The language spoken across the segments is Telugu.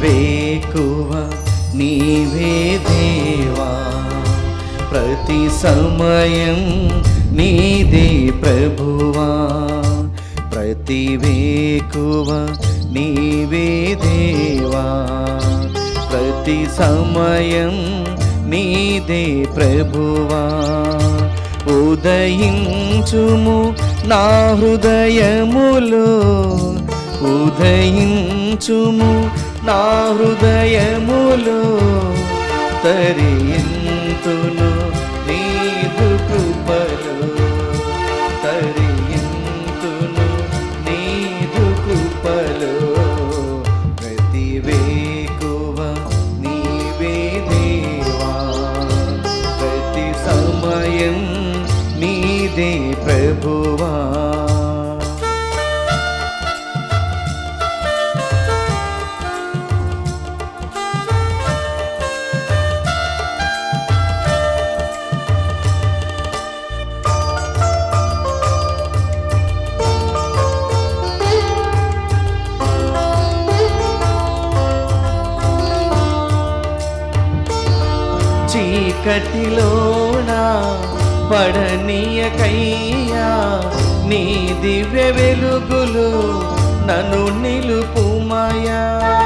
వేకువ నీవే దేవా ప్రతి సమయం నీదే ప్రభువా ప్రతి వేకువ నీవే దేవా ప్రతి సమయం నీదే ప్రభువా ఉదయించుము నా హృదయములో ఉదయించుము నా హృదయములో తరియంతును నీదు కృపలో తరియంతును నీదు కృపలో ప్రతి వేకువ నీవే దేవా ప్రతి సమయం నీదే ప్రభువా చీకటిలోన పడనీయకయ్యా నీ దివ్య వెలుగులు నన్ను నిలుపుమయా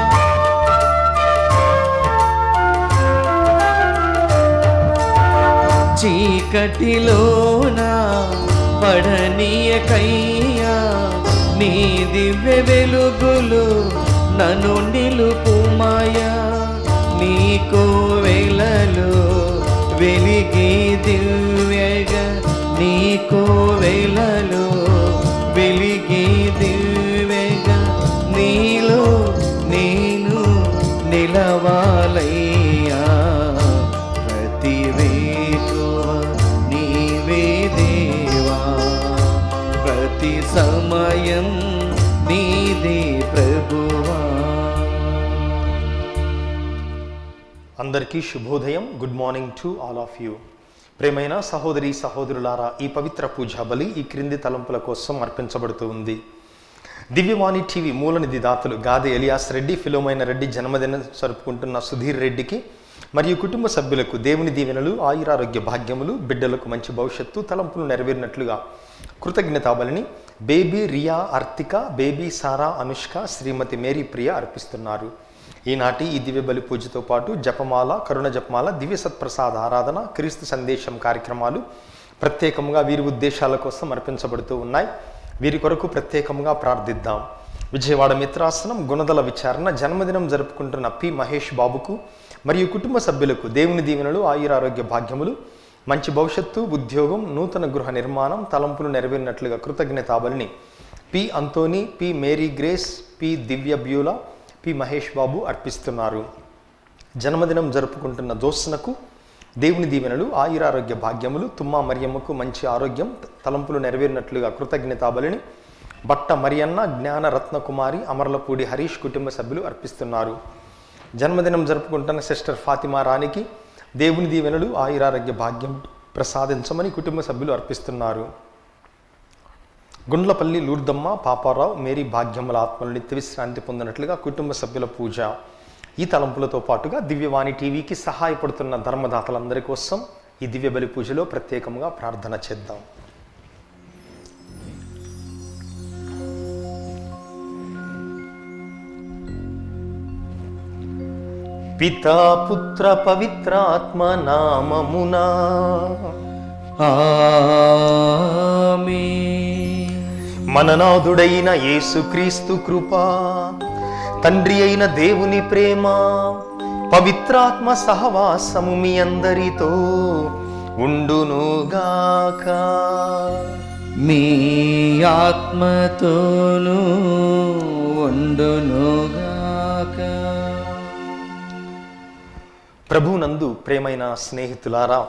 చీకటిలోన పడనీయకయ్యా నీ దివ్య వెలుగులు నన్ను నిలుపుమయా నీకో వేలలో వెలిగి దివ్యగా నీకో వేలలో వెలిగి దివ్యగా నీలో నేను నిలవాలయ్యా ప్రతి వేకువ నీవే దేవా ప్రతి సమయం నీదే ప్రభువా అందరికీ శుభోదయం good morning to all of you ప్రేమైన సహోదరి సహోదరులారా ఈ పవిత్ర పూజా బలి ఈ క్రింది తలంపుల కోసం అర్పించబడుతూ ఉంది దివ్యవాణి టీవీ మూలనిధి దాతలు గాది ఎలియాస్ రెడ్డి ఫిలోమైన రెడ్డి జన్మదినం జరుపుకుంటున్న సుధీర్ రెడ్డికి మరియు కుటుంబ సభ్యులకు దేవుని దీవెనలు ఆయురారోగ్య భాగ్యములు బిడ్డలకు మంచి భవిష్యత్తు తలంపులు నెరవేరినట్లుగా కృతజ్ఞతాబలిని బేబీ రియా అర్తిక బేబీ సారా అనుష్క శ్రీమతి మేరీ ప్రియ అర్పిస్తున్నారు ఈనాటి ఈ దివ్య బలి పూజతో పాటు జపమాల కరుణ జపమాల దివ్య సత్ప్రసాద ఆరాధన క్రీస్తు సందేశం కార్యక్రమాలు ప్రత్యేకంగా వీరి ఉద్దేశాల కోసం అర్పించబడుతూ ఉన్నాయి వీరి కొరకు ప్రత్యేకంగా ప్రార్థిద్దాం విజయవాడ మిత్రాసనం గుణదల విచారణ జన్మదినం జరుపుకుంటున్న పి మహేష్ బాబుకు మరియు కుటుంబ సభ్యులకు దేవుని దీవెనలు ఆయురారోగ్య భాగ్యములు మంచి భవిష్యత్తు ఉద్యోగం నూతన గృహ నిర్మాణం తలంపులు నెరవేరినట్లుగా కృతజ్ఞతాబలిని P Anthony P Mary Grace P Divya Beulah P Mahesh Babu అర్పిస్తున్నారు జన్మదినం జరుపుకుంటున్న జోత్స్నకు దేవుని దీవెనలు ఆయురారోగ్య భాగ్యములు తుమ్మా మరియమ్మకు మంచి ఆరోగ్యం తలంపులు నెరవేరినట్లుగా కృతజ్ఞతాబలిని బట్ట మరియన్న జ్ఞాన రత్నకుమారి అమర్లపూడి హరీష్ కుటుంబ సభ్యులు అర్పిస్తున్నారు జన్మదినం జరుపుకుంటున్న సిస్టర్ ఫాతిమా రాణికి దేవుని దీవెనలు ఆయురారోగ్య భాగ్యం ప్రసాదించమని కుటుంబ సభ్యులు అర్పిస్తున్నారు గుండ్లపల్లి లూర్దమ్మ పాపారావు మేరీ భాగ్యముల ఆత్మలు నిత్య విశ్రాంతి పొందినట్లుగా కుటుంబ సభ్యుల పూజ ఈ తలంపులతో పాటుగా దివ్యవాణి టీవీకి సహాయపడుతున్న ధర్మదాతలందరి కోసం ఈ దివ్య బలి పూజలో ప్రత్యేకంగా ప్రార్థన చేద్దాం పితా పుత్ర పవిత్రాత్మ నామమునా ఆమేన్ మననాథుడైన యేసుక్రీస్తు కృప తండ్రి అయిన దేవుని ప్రేమ పవిత్రాత్మ సహవాసము మీ అందరితో ఉండునుగాక మీ ఆత్మతోనూ ఉండునుగాక ప్రభునందు ప్రేమైన స్నేహితులారా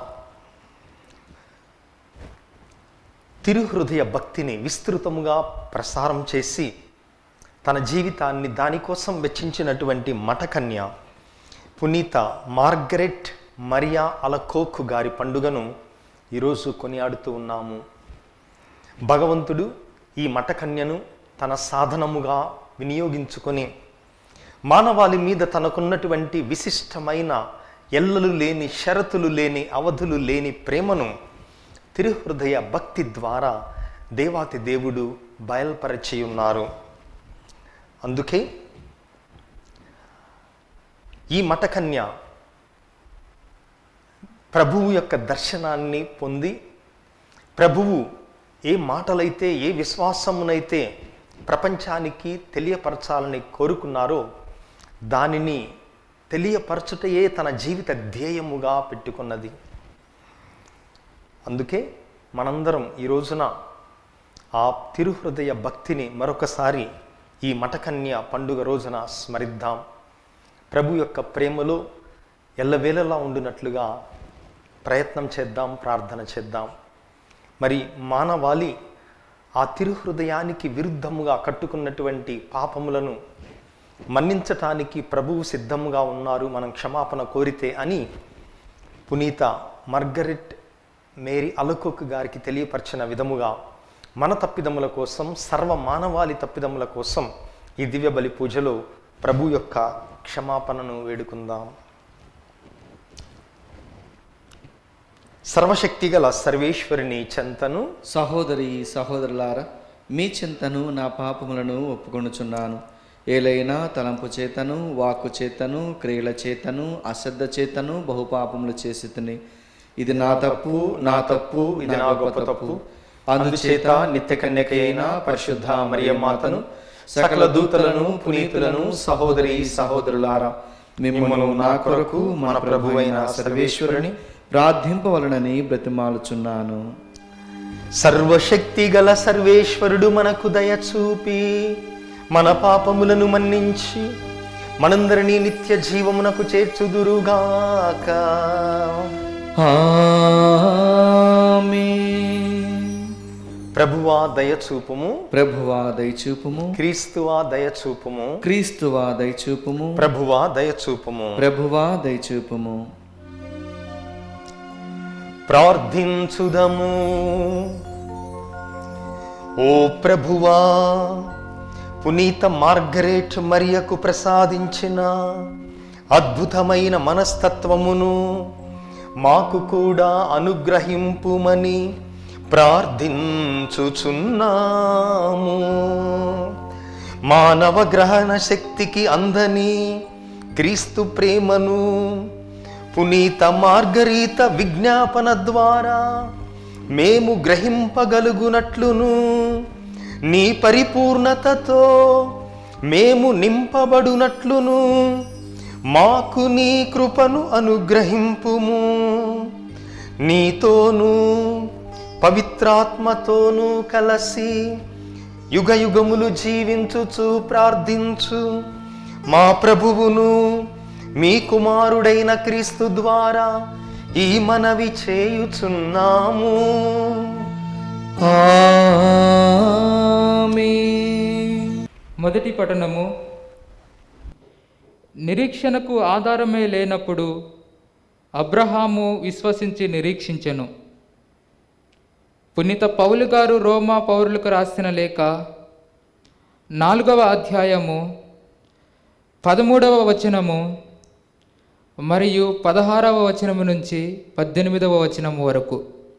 తిరుహృదయ భక్తిని విస్తృతముగా ప్రసారం చేసి తన జీవితాన్ని దానికోసం వెచ్చించినటువంటి మఠకన్య పునీత మార్గరెట్ మరియా అలకోక్ గారి పండుగను ఈరోజు కొనియాడుతూ ఉన్నాము భగవంతుడు ఈ మఠకన్యను తన సాధనముగా వినియోగించుకొని మానవాళి మీద తనకున్నటువంటి విశిష్టమైన ఎల్లలు లేని షరతులు లేని అవధులు లేని ప్రేమను తిరుహృదయ భక్తి ద్వారా దేవాతి దేవుడు బయల్పరచి ఉన్నారు అందుకే ఈ మఠకన్య ప్రభువు యొక్క దర్శనాన్ని పొంది ప్రభువు ఏ మాటలైతే ఏ విశ్వాసమునైతే ప్రపంచానికి తెలియపరచాలని కోరుకున్నారో దానిని తెలియపరచుటయే తన జీవిత ధ్యేయముగా పెట్టుకున్నది అందుకే మనందరం ఈ రోజున ఆ తిరుహృదయ భక్తిని మరొకసారి ఈ మఠకన్య పండుగ రోజున స్మరిద్దాం ప్రభు యొక్క ప్రేమలో ఎల్లవేళలా ఉండినట్లుగా ప్రయత్నం చేద్దాం ప్రార్థన చేద్దాం మరి మానవాళి ఆ తిరుహృదయానికి విరుద్ధముగా కట్టుకున్నటువంటి పాపములను మన్నించటానికి ప్రభువు సిద్ధముగా ఉన్నారు మనం క్షమాపణ కోరితే అని పునీత మార్గరెట్ మేరీ అలకోక్ గారికి తెలియపరిచిన విధముగా మన తప్పిదముల కోసం సర్వ మానవాళి తప్పిదముల కోసం ఈ దివ్య బలి పూజలో ప్రభు యొక్క క్షమాపణను వేడుకుందాం సర్వశక్తిగల సర్వేశ్వరిని చెంతను సహోదరి సహోదరులారా మీ చింతను నా పాపములను ఒప్పుకొనుచున్నాను ఏలైనా తలంపు చేతను వాక్కు చేతను క్రియల చేతను అశ్రద్ధ చేతను బహుపాపములు చేసి ఇది నా తప్పు నా తప్పు ఇది నా గొప్ప తప్పు అందుచేత నిత్య కన్యక అయిన పరిశుద్ధ మరియమాతను సకల దూతలను పునీతులను సహోదరి సహోదరులారా మిమ్మల్ని నా కొరకు మన ప్రభువైన సర్వేశ్వరుని ప్రార్థింపవలనని బ్రతిమాలుచున్నాను సర్వశక్తి గల సర్వేశ్వరుడు మనకు దయ చూపి మన పాపములను మన్నించి మనందరినీ నిత్య జీవమునకు చేర్చుదురుగాక ప్రభువా దయ చూపుము ప్రభువా దయచూపుము క్రీస్తువా దయ చూపుము క్రీస్తువా దయచూపుము ప్రభువా దయ చూపుము ప్రభువా దయచూపుము ప్రార్థించుదము ఓ ప్రభువా పునీత మార్గరేట్ మరియకు ప్రసాదించిన అద్భుతమైన మనస్తత్వమును మాకు కూడా అనుగ్రహింపుమని ప్రార్థించుచున్నాము మానవ గ్రహణ శక్తికి అందని క్రీస్తు ప్రేమను పునీత మార్గరీత విజ్ఞాపన ద్వారా మేము గ్రహింపగలుగునట్లును నీ పరిపూర్ణతతో మేము నింపబడునట్లును మాకు నీ కృపను అనుగ్రహింపుము నీతోనూ పవిత్రాత్మతోనూ కలసి యుగ యుగములు జీవించుచు ప్రార్థించు మా ప్రభువును మీ కుమారుడైన క్రీస్తు ద్వారా ఈ మనవి చేయుచున్నాము మొదటి పఠనము నిరీక్షణకు ఆధారమే లేనప్పుడు అబ్రహాము విశ్వసించి నిరీక్షించెను పునీత పౌలు గారు రోమా పౌరులకు రాసిన లేఖ నాలుగవ అధ్యాయము పదమూడవ వచనము మరియు పదహారవ వచనము నుంచి పద్దెనిమిదవ వచనము వరకు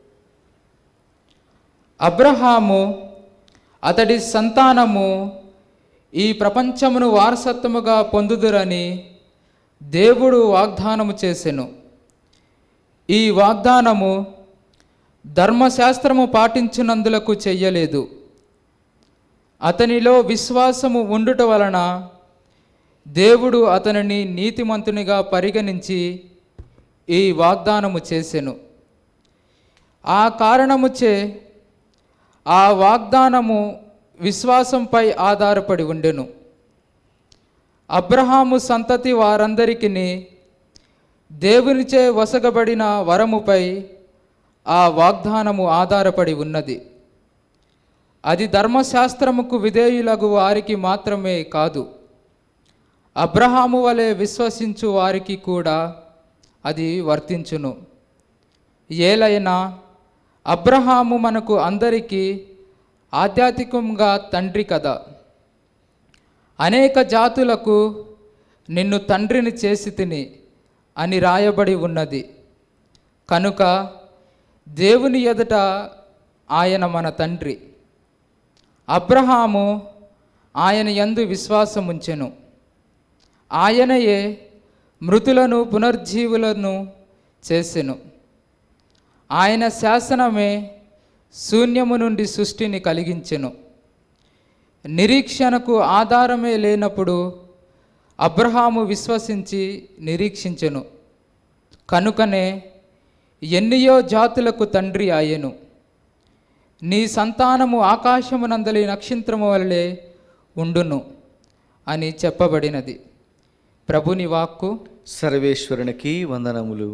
అబ్రహాము అతడి సంతానము ఈ ప్రపంచమును వారసత్వముగా పొందుదురని దేవుడు వాగ్దానము చేసెను ఈ వాగ్దానము ధర్మశాస్త్రము పాటించినందులకు చెయ్యలేదు అతనిలో విశ్వాసము ఉండుట వలన దేవుడు అతనిని నీతిమంతునిగా పరిగణించి ఈ వాగ్దానము చేసెను ఆ కారణముచే ఆ వాగ్దానము విశ్వాసంపై ఆధారపడి ఉండెను అబ్రహాము సంతతి వారందరికీ దేవునిచే వసగబడిన వరముపై ఆ వాగ్దానము ఆధారపడి ఉన్నది అది ధర్మశాస్త్రముకు విధేయులగు వారికి మాత్రమే కాదు అబ్రహాము వలె విశ్వసించు వారికి కూడా అది వర్తించును ఏలైనా అబ్రహాము మనకు అందరికీ ఆధ్యాత్మికంగా తండ్రి కదా అనేక జాతులకు నిన్ను తండ్రిని చేసి తిని అని రాయబడి ఉన్నది కనుక దేవుని ఎదుట ఆయన మన తండ్రి అబ్రహాము ఆయన యందు విశ్వాసముంచెను ఆయనయే మృతులను పునర్జీవులను చేసెను ఆయన శాసనమే శూన్యము నుండి సృష్టిని కలిగించెను నిరీక్షణకు ఆధారమే లేనప్పుడు అబ్రహాము విశ్వసించి నిరీక్షించెను కనుకనే ఎన్నియో జాతులకు తండ్రి ఆయను నీ సంతానము ఆకాశమునందలి నక్షత్రము వలె ఉండును అని చెప్పబడినది ప్రభుని వాక్కు సర్వేశ్వరునికి వందనములు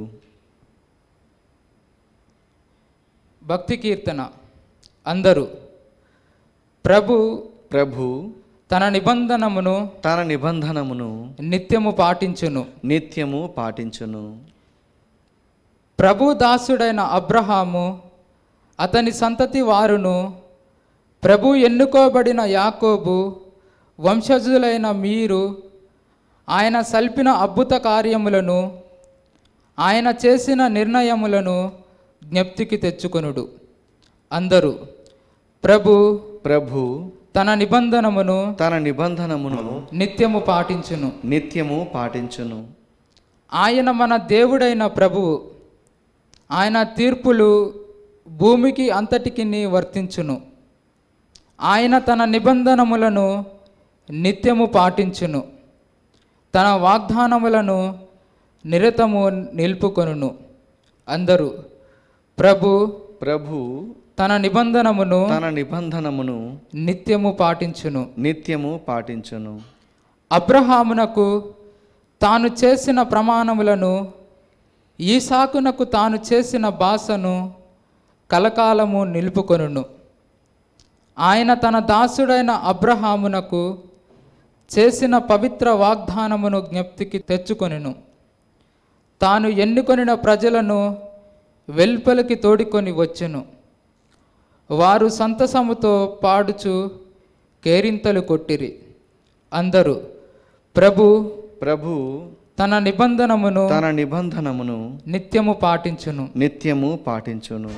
భక్తి కీర్తన అందరూ ప్రభు ప్రభు తన నిబంధనమును తన నిబంధనమును నిత్యము పాటించును నిత్యము పాటించును ప్రభు దాసుడైన అబ్రహాము అతని సంతతి వారును ప్రభు ఎన్నుకోబడిన యాకోబు వంశజులైన మీరు ఆయన సల్పిన అద్భుత కార్యములను ఆయన చేసిన నిర్ణయములను జ్ఞప్తికి తెచ్చుకొనుడు అందరూ ప్రభు ప్రభు తన నిబంధనమును తన నిబంధనమును నిత్యము పాటించును నిత్యము పాటించును ఆయన మన దేవుడైన ప్రభువు ఆయన తీర్పులు భూమికి అంతటికి వర్తించును ఆయన తన నిబంధనములను నిత్యము పాటించును తన వాగ్దానములను నిరతము నిలుపుకొనును అందరూ ప్రభు ప్రభు తన నిబంధనమును తన నిబంధనమును నిత్యము పాటించును నిత్యము పాటించును అబ్రహామునకు తాను చేసిన ప్రమాణములను ఈసాకునకు తాను చేసిన భాషను కలకాలము నిలుపుకొనును ఆయన తన దాసుడైన అబ్రహామునకు చేసిన పవిత్ర వాగ్దానమును జ్ఞప్తికి తెచ్చుకొనును తాను ఎన్నుకొనిన ప్రజలను వెల్పలికి తోడుకొని వచ్చెను వారు సంతసముతో పాడుచు కేరింతలు కొట్టిరి అందరూ ప్రభు ప్రభు తన నిబంధనమును తన నిబంధనమును నిత్యము పాటించును నిత్యము పాటించును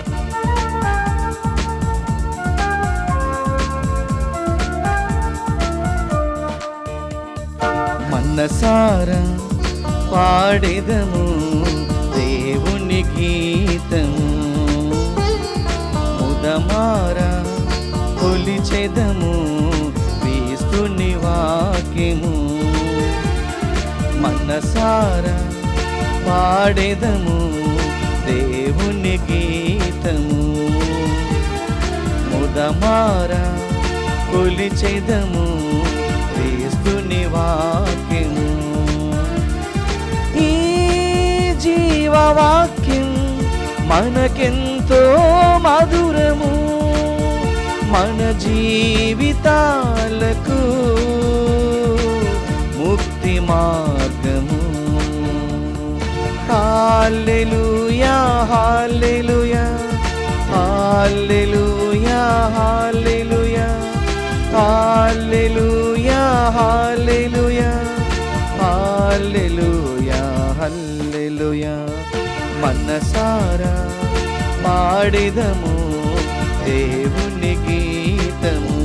మనసార పాడెదము దేవుని గీతము ముదమార కొలిచెదము క్రీస్తుని వాక్యము మనసార పాడెదము దేవుని గీతము ముదమార కొలిచెదము క్రీస్తుని వాక్యము ఈ జీవవాక్యం మనకెంతో మధురము మన జీవితాలకు ముక్తి మార్గము హాల్లెలూయా హాల్లెలూయా హాల్లెలూయా హాల్లెలూయా హాల్లెలూయా హాల్లెలూయా హాల్లెలూయా హల్లెలూయా మనసారా పాడిదము దేవుని గీతము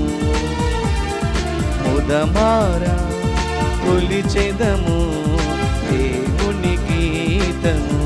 ముదమారా కొలిచెదము దేవుని గీతము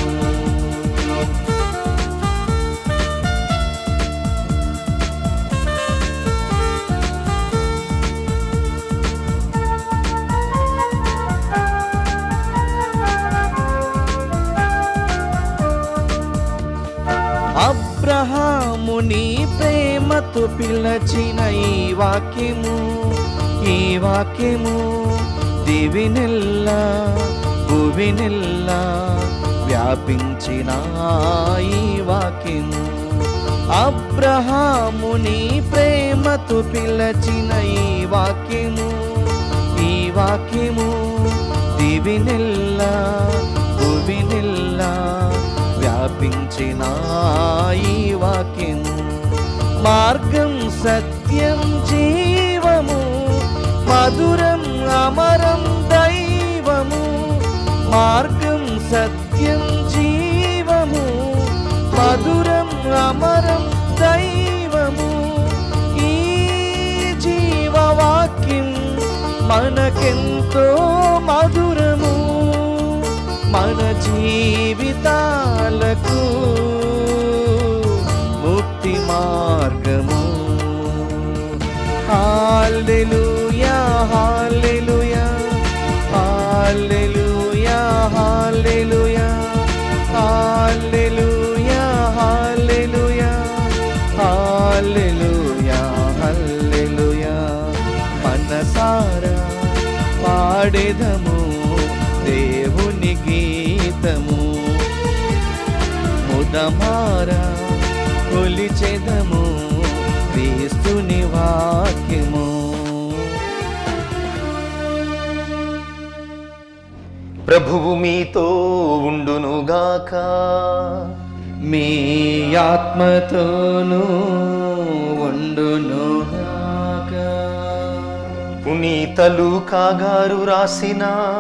అబ్రహాముని ప్రేమతో పిలచిన ఈ వాక్యము ఈ వాక్యము దివినెల్లా భువినెల్లా వ్యాపించిన ఈ వాక్యము అబ్రహాముని ప్రేమతో పిలచిన ఈ వాక్యము ఈ వాక్యము దివినెల్లా భువినెల్లా వ్యాపించిన ఈ వాక్యం మార్గం సత్యం జీవము మధురం అమరం దైవ మార్గం సత్యం జీవము మధురం అమరం దైవము ఈ జీవవాక్యం మనకెంతో మధురము మన జీవితాలకు ముక్తి మార్గము హల్లెలూయా హల్లెలూయా హల్లెలూయా హల్లెలూయా హల్లెలూయా హల్లెలూయా హల్లెలూయా హల్లెలూయా మనసారా పాడెదము దేవుని గీతము ముదమారా కొలిచెదము క్రీస్తుని వాక్యము ప్రభువు మీతో ఉండునుగాక మీ ఆత్మతోనూ ఉండునుగాక పునీతలు కాగారు రాసిన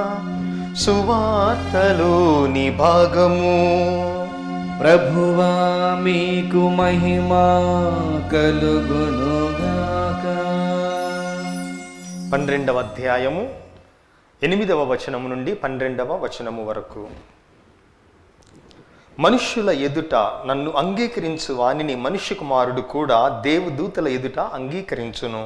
సువార్తలోని భాగము ప్రభువా మీకు మహిమ కలుగునుగాక పన్నెండవ అధ్యాయము ఎనిమిదవ వచనము నుండి పన్నెండవ వచనము వరకు మనుష్యుల ఎదుట నన్ను అంగీకరించు వానిని మనుష్య కుమారుడు కూడా దేవదూతల ఎదుట అంగీకరించును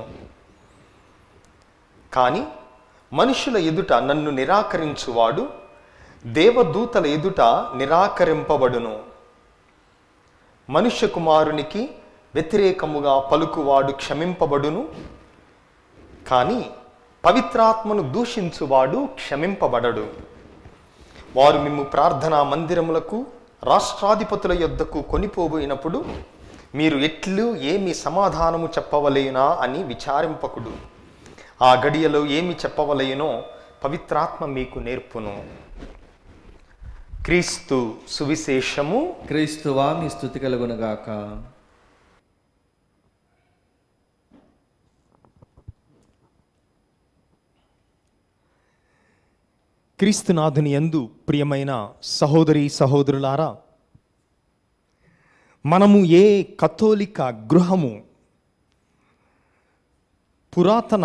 కానీ మనుషుల ఎదుట నన్ను నిరాకరించువాడు దేవదూతల ఎదుట నిరాకరింపబడును మనుష్య కుమారునికి వ్యతిరేకముగా పలుకువాడు క్షమింపబడును కానీ పవిత్రాత్మను దూషించువాడు క్షమింపబడడు వారు మిమ్ము ప్రార్థనా మందిరములకు రాష్ట్రాధిపతుల యొద్దకు కొనిపోబోయినప్పుడు మీరు ఎట్లు ఏమి సమాధానము చెప్పవలేనా అని విచారింపకుడు ఆ గడియలో ఏమి చెప్పవలయునో పవిత్రాత్మ మీకు నేర్పును క్రీస్తు సువిశేషము క్రీస్తువా మీ స్థుతి కలుగునుగాక క్రీస్తునాథుని యందు ప్రియమైన సహోదరి సహోదరులారా మనము ఏ కథోలిక గృహము పురాతన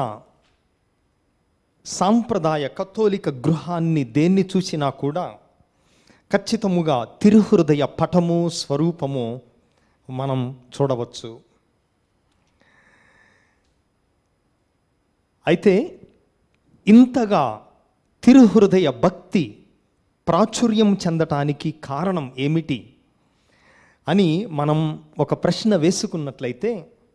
సాంప్రదాయ కథోలిక గృహాన్ని దేన్ని చూసినా కూడా ఖచ్చితముగా తిరుహృదయ పటము స్వరూపము మనం చూడవచ్చు అయితే ఇంతగా తిరుహృదయ భక్తి ప్రాచుర్యం చెందటానికి కారణం ఏమిటి అని మనం ఒక ప్రశ్న వేసుకున్నట్లయితే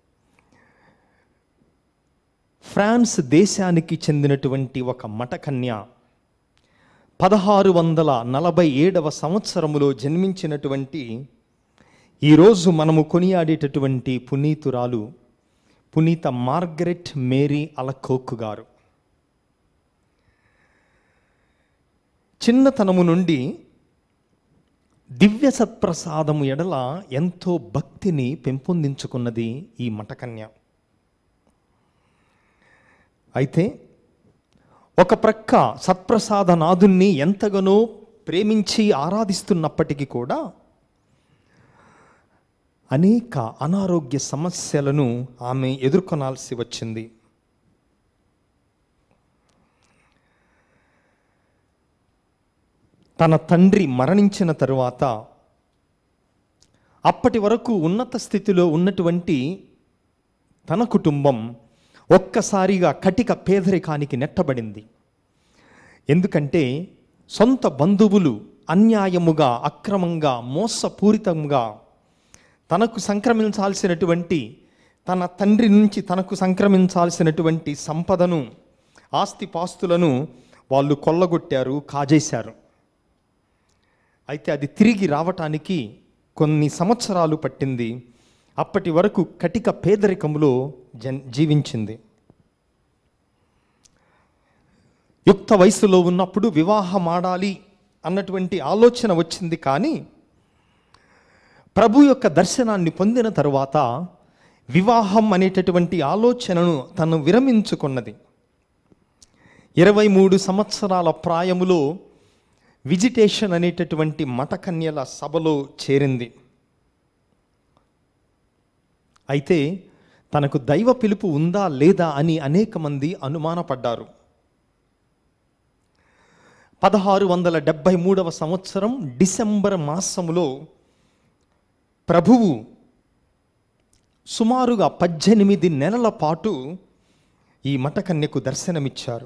ఫ్రాన్స్ దేశానికి చెందినటువంటి ఒక మఠకన్య పదహారు వందల నలభై ఏడవ సంవత్సరములో జన్మించినటువంటి ఈరోజు మనము కొనియాడేటటువంటి పునీతురాలు పునీత మార్గరెట్ మేరీ అలకోక్ గారు చిన్నతనము నుండి దివ్య సత్ప్రసాదము ఎడల ఎంతో భక్తిని పెంపొందించుకున్నది ఈ మఠకన్య అయితే ఒక ప్రక్క సత్ప్రసాద నాథుణ్ణి ఎంతగానో ప్రేమించి ఆరాధిస్తున్నప్పటికీ కూడా అనేక అనారోగ్య సమస్యలను ఆమె ఎదుర్కొనాల్సి వచ్చింది తన తండ్రి మరణించిన తరువాత అప్పటి వరకు ఉన్నత స్థితిలో ఉన్నటువంటి తన కుటుంబం ఒక్కసారిగా కటిక పేదరికానికి నెట్టబడింది ఎందుకంటే సొంత బంధువులు అన్యాయముగా అక్రమంగా మోసపూరితంగా తనకు సంక్రమించాల్సినటువంటి తన తండ్రి నుంచి తనకు సంక్రమించాల్సినటువంటి సంపదను ఆస్తిపాస్తులను వాళ్ళు కొల్లగొట్టారు కాజేశారు అయితే అది తిరిగి రావటానికి కొన్ని సంవత్సరాలు పట్టింది అప్పటి వరకు కటిక పేదరికంలో జన్ జీవించింది యుక్త వయసులో ఉన్నప్పుడు వివాహం ఆడాలి అన్నటువంటి ఆలోచన వచ్చింది కానీ ప్రభు యొక్క దర్శనాన్ని పొందిన తరువాత వివాహం అనేటటువంటి ఆలోచనను తను విరమించుకున్నది ఇరవై మూడు సంవత్సరాల ప్రాయములో విజిటేషన్ అనేటటువంటి మఠకన్యల సభలో చేరింది అయితే తనకు దైవ పిలుపు ఉందా లేదా అని అనేక మంది అనుమానపడ్డారు పదహారు వందల డెబ్భై మూడవ సంవత్సరం డిసెంబర్ మాసములో ప్రభువు సుమారుగా పద్దెనిమిది నెలల పాటు ఈ మఠకన్యకు దర్శనమిచ్చారు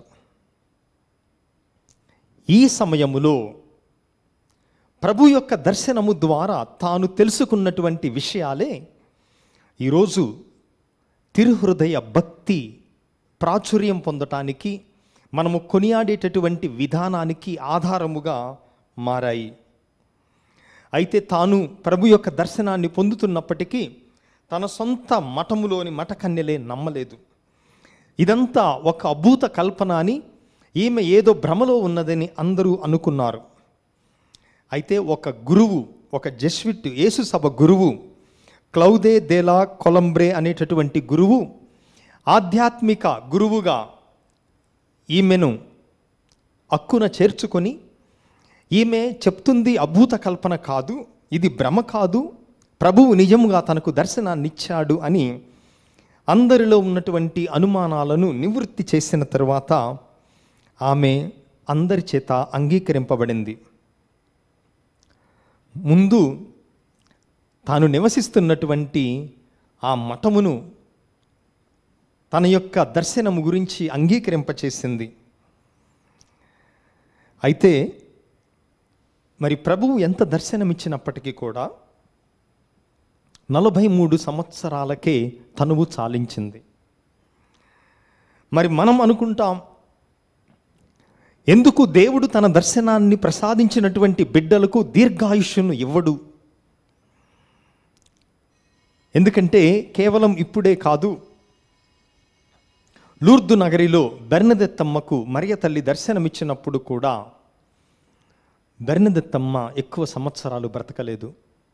ఈ సమయములో ప్రభు యొక్క దర్శనము ద్వారా తాను తెలుసుకున్నటువంటి విషయాలే ఈరోజు తిరుహృదయ భక్తి ప్రాచుర్యం పొందటానికి మనము కొనియాడేటటువంటి విధానానికి ఆధారముగా మారాయి అయితే తాను ప్రభు యొక్క దర్శనాన్ని పొందుతున్నప్పటికీ తన సొంత మఠములోని మఠకన్యలే నమ్మలేదు ఇదంతా ఒక అభూత కల్పన అని ఈమె ఏదో భ్రమలో ఉన్నదని అందరూ అనుకున్నారు అయితే ఒక గురువు ఒక జెస్విట్ యేసు సభ గురువు క్లౌదే దేలా కొలంబ్రే అనేటటువంటి గురువు ఆధ్యాత్మిక గురువుగా ఈమెను అక్కున చేర్చుకొని ఈమె చెప్తుంది అభూత కల్పన కాదు ఇది భ్రమ కాదు ప్రభువు నిజముగా తనకు దర్శనాన్నిచ్చాడు అని అందరిలో ఉన్నటువంటి అనుమానాలను నివృత్తి చేసిన తరువాత ఆమె అందరి చేత అంగీకరింపబడింది ముందు తాను నివసిస్తున్నటువంటి ఆ మఠమును తన యొక్క దర్శనము గురించి అంగీకరింపచేసింది అయితే మరి ప్రభువు ఎంత దర్శనమిచ్చినప్పటికీ కూడా నలభై మూడు సంవత్సరాలకే తనువు చాలించింది మరి మనం అనుకుంటాం ఎందుకు దేవుడు తన దర్శనాన్ని ప్రసాదించినటువంటి బిడ్డలకు దీర్ఘాయుష్యును ఇవ్వడు ఎందుకంటే కేవలం ఇప్పుడే కాదు లూర్దు నగరిలో బెర్నదెత్తమ్మకు మరియ తల్లి దర్శనమిచ్చినప్పుడు కూడా బెర్నదెత్తమ్మ ఎక్కువ సంవత్సరాలు బ్రతకలేదు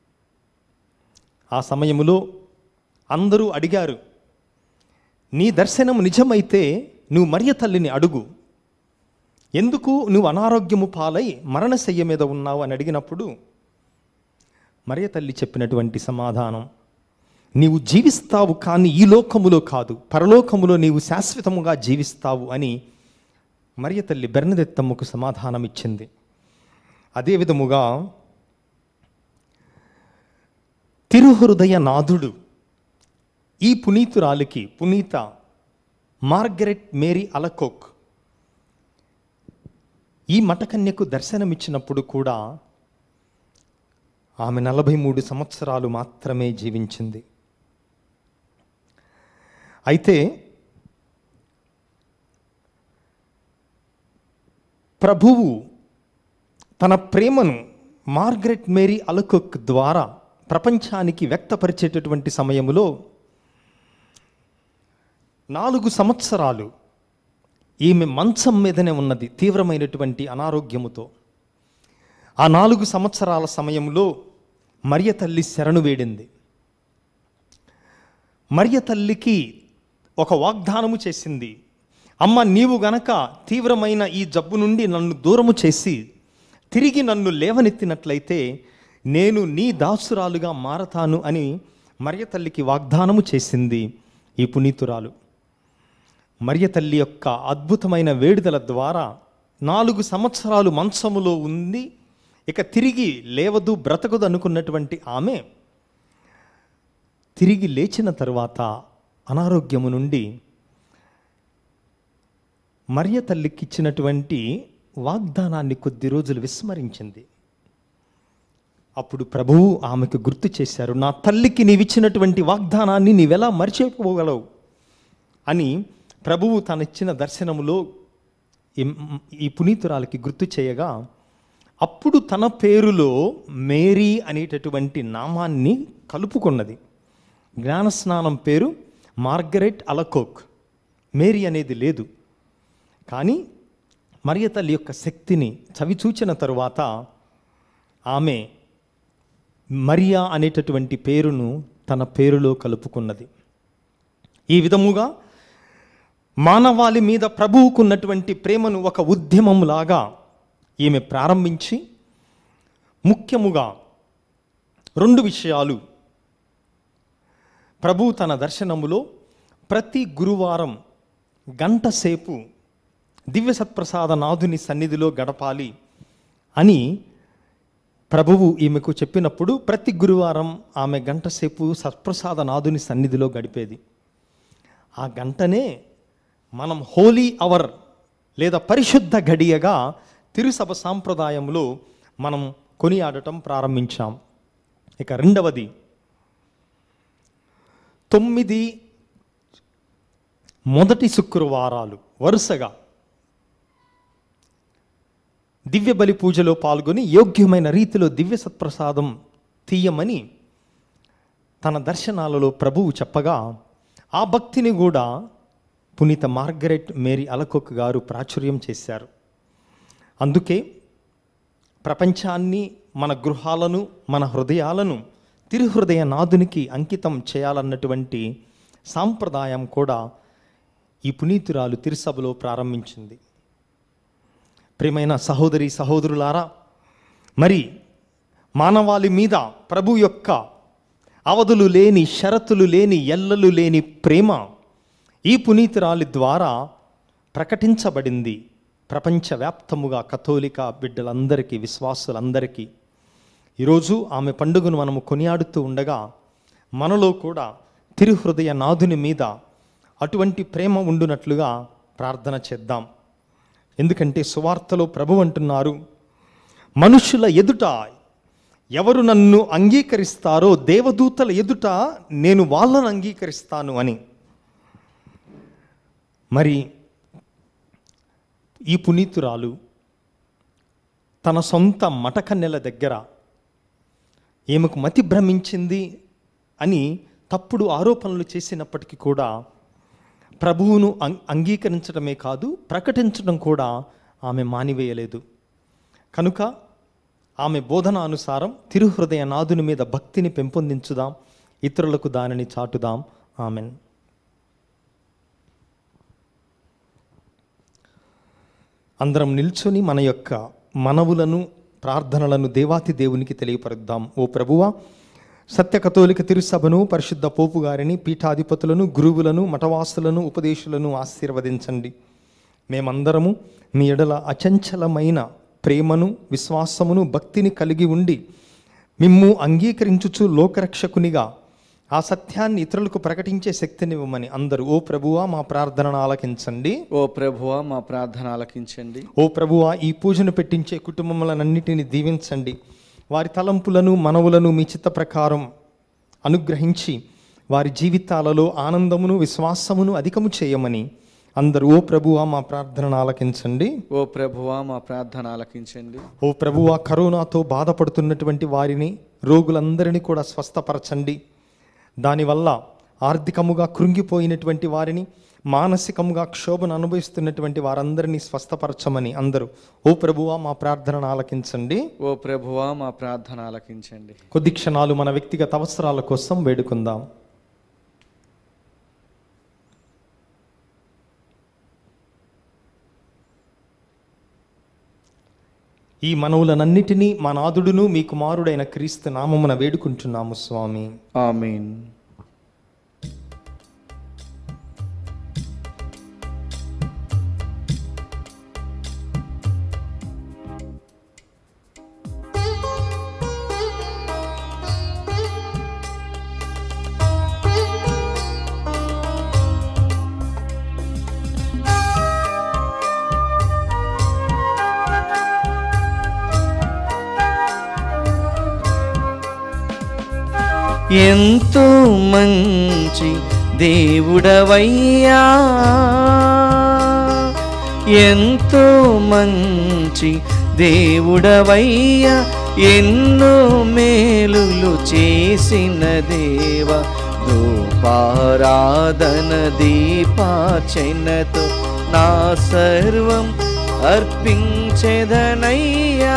ఆ సమయములో అందరూ అడిగారు నీ దర్శనం నిజమైతే నువ్వు మరియ తల్లిని అడుగు ఎందుకు నువ్వు అనారోగ్యము పాలై మరణశయ్య మీద ఉన్నావు అని అడిగినప్పుడు మరియ తల్లి చెప్పినటువంటి సమాధానం నీవు జీవిస్తావు కానీ ఈ లోకములో కాదు పరలోకములో నీవు శాశ్వతముగా జీవిస్తావు అని మరియ తల్లి బెర్నదెత్తమ్మకు సమాధానం ఇచ్చింది అదే విధముగా తిరుహృదయ నాథుడు ఈ పునీతురాలికి పునీత మార్గరెట్ మేరీ అలకోక్ ఈ మఠకన్యకు దర్శనమిచ్చినప్పుడు కూడా ఆమె నలభై మూడు సంవత్సరాలు మాత్రమే జీవించింది అయితే ప్రభువు తన ప్రేమను మార్గరెట్ మేరీ అలకొక్ ద్వారా ప్రపంచానికి వ్యక్తపరిచేటటువంటి సమయములో నాలుగు సంవత్సరాలు ఈమె మంచం మీదనే ఉన్నది తీవ్రమైనటువంటి అనారోగ్యముతో ఆ నాలుగు సంవత్సరాల సమయంలో మరియ తల్లి శరణు వేడింది మరియ తల్లికి ఒక వాగ్దానము చేసింది అమ్మ నీవు గనక తీవ్రమైన ఈ జబ్బు నుండి నన్ను దూరము చేసి తిరిగి నన్ను లేవనెత్తినట్లయితే నేను నీ దాసురాలుగా మారతాను అని మరియ తల్లికి వాగ్దానము చేసింది ఈ పునీతురాలు మరియ తల్లి యొక్క అద్భుతమైన వేడుదల ద్వారా నాలుగు సంవత్సరాలు మంచములో ఉంది ఇక తిరిగి లేవదు బ్రతకదు అనుకున్నటువంటి ఆమె తిరిగి లేచిన తరువాత అనారోగ్యము నుండి మరియ తల్లికి ఇచ్చినటువంటి వాగ్దానాన్ని కొద్ది రోజులు విస్మరించింది అప్పుడు ప్రభువు ఆమెకు గుర్తు చేశారు నా తల్లికి నీవిచ్చినటువంటి వాగ్దానాన్ని నీవెలా మర్చిపోగలవు అని ప్రభువు తనిచ్చిన దర్శనములో ఈ- ఈ పునీతురాలకి గుర్తు చేయగా అప్పుడు తన పేరులో మేరీ అనేటటువంటి నామాన్ని కలుపుకున్నది జ్ఞానస్నానం పేరు మార్గరెట్ అలకోక్ మేరీ అనేది లేదు కానీ మరియ తల్లి యొక్క శక్తిని చవిచూచిన తరువాత ఆమె మరియా అనేటటువంటి పేరును తన పేరులో కలుపుకున్నది ఈ విధముగా మానవాళి మీద ప్రభువుకున్నటువంటి ప్రేమను ఒక ఉద్యమంలాగా ఈమె ప్రారంభించి ముఖ్యముగా రెండు విషయాలు ప్రభు తన దర్శనములో ప్రతి గురువారం గంట సేపు దివ్య సత్ప్రసాద నాథుని సన్నిధిలో గడపాలి అని ప్రభువు ఈమెకు చెప్పినప్పుడు ప్రతి గురువారం ఆమె గంట సేపు సత్ప్రసాద నాథుని సన్నిధిలో గడిపేది ఆ గంటనే మనం హోలీ అవర్ లేదా పరిశుద్ధ గడియగా తిరుసభ సాంప్రదాయంలో మనం కొనియాడటం ప్రారంభించాం ఇక రెండవది తొమ్మిది మొదటి శుక్రవారాలు వరుసగా దివ్య బలి పూజలో పాల్గొని యోగ్యమైన రీతిలో దివ్య సత్ప్రసాదం తీయమని తన దర్శనాలలో ప్రభువు చెప్పగా ఆ భక్తిని కూడా పునీత మార్గరెట్ మేరీ అలకొక్ గారు ప్రాచుర్యం చేశారు అందుకే ప్రపంచాన్ని మన గృహాలను మన హృదయాలను తిరుహృదయ నాదునికి అంకితం చేయాలన్నటువంటి సాంప్రదాయం కూడా ఈ పునీతురాలు తిరుసభలో ప్రారంభించింది ప్రియమైన సహోదరి సహోదరులారా మరి మానవాళి మీద ప్రభు యొక్క అవధులు లేని షరతులు లేని ఎల్లలు లేని ప్రేమ ఈ పునీతురాలి ద్వారా ప్రకటించబడింది ప్రపంచవ్యాప్తముగా కథోలిక బిడ్డలందరికీ విశ్వాసులందరికీ ఈరోజు ఆమె పండుగను మనము కొనియాడుతూ ఉండగా మనలో కూడా తిరుహృదయ నాథుని మీద అటువంటి ప్రేమ ఉండునట్లుగా ప్రార్థన చేద్దాం ఎందుకంటే సువార్తలో ప్రభు అంటున్నారు మనుషుల ఎదుట ఎవరు నన్ను అంగీకరిస్తారో దేవదూతల ఎదుట నేను వాళ్ళను అంగీకరిస్తాను అని మరి ఈ పునీతురాలు తన సొంత మటకన్నెల దగ్గర ఈమెకు మతి భ్రమించింది అని తప్పుడు ఆరోపణలు చేసినప్పటికీ కూడా ప్రభువును అం- అంగీకరించడమే కాదు ప్రకటించడం కూడా ఆమె మానివేయలేదు కనుక ఆమె బోధన అనుసారం తిరుహృదయ నాదుని మీద భక్తిని పెంపొందించుదాం ఇతరులకు దానిని చాటుదాం ఆమెన్ అందరం నిల్చొని మన యొక్క మనవులను ప్రార్థనలను దేవాతి దేవునికి తెలియపరుద్దాం ఓ ప్రభువా సత్య కథోలిక తిరుసభను పరిశుద్ధ పోపు గారిని పీఠాధిపతులను గురువులను మఠవాసులను ఉపదేశులను ఆశీర్వదించండి మేమందరము మీ ఎడల అచంచలమైన ప్రేమను విశ్వాసమును భక్తిని కలిగి ఉండి మిమ్ము అంగీకరించుచు లోకరక్షకునిగా ఆ సత్యాన్ని ఇతరులకు ప్రకటించే శక్తినివ్వమని అందరూ ఓ ప్రభువా మా ప్రార్థనను ఆలకించండి ఓ ప్రభువా మా ప్రార్థన ఆలకించండి ఓ ప్రభువా ఈ పూజను పెట్టించే కుటుంబములనన్నిటిని దీవించండి వారి తలంపులను మనవులను మీ చిత్త ప్రకారం అనుగ్రహించి వారి జీవితాలలో ఆనందమును విశ్వాసమును అధికము చేయమని అందరూ ఓ ప్రభువా మా ప్రార్థనను ఆలకించండి ఓ ప్రభువా మా ప్రార్థన ఆలకించండి ఓ ప్రభువా కరోనాతో బాధపడుతున్నటువంటి వారిని రోగులందరినీ కూడా స్వస్థపరచండి దానివల్ల ఆర్థికముగా కృంగిపోయినటువంటి వారిని మానసికముగా క్షోభను అనుభవిస్తున్నటువంటి వారందరినీ స్వస్థపరచమని అందరూ ఓ ప్రభువా మా ప్రార్థనను ఆలకించండి ఓ ప్రభువా మా ప్రార్థన ఆలకించండి కొద్ది క్షణాలు మన వ్యక్తిగత అవసరాల కోసం వేడుకుందాం ఈ మనవులనన్నిటినీ మా నాదుడును మీ కుమారుడైన క్రీస్తు నామమున వేడుకుంటున్నాము స్వామి ఆమీన్ ఎంతో మంచి దేవుడవయ్యా ఎంతో మంచి దేవుడవయ్యా ఎన్నో మేలులు చేసిన దేవ దూపారాధన దీపాచనతో నా సర్వం అర్పించెదనయ్యా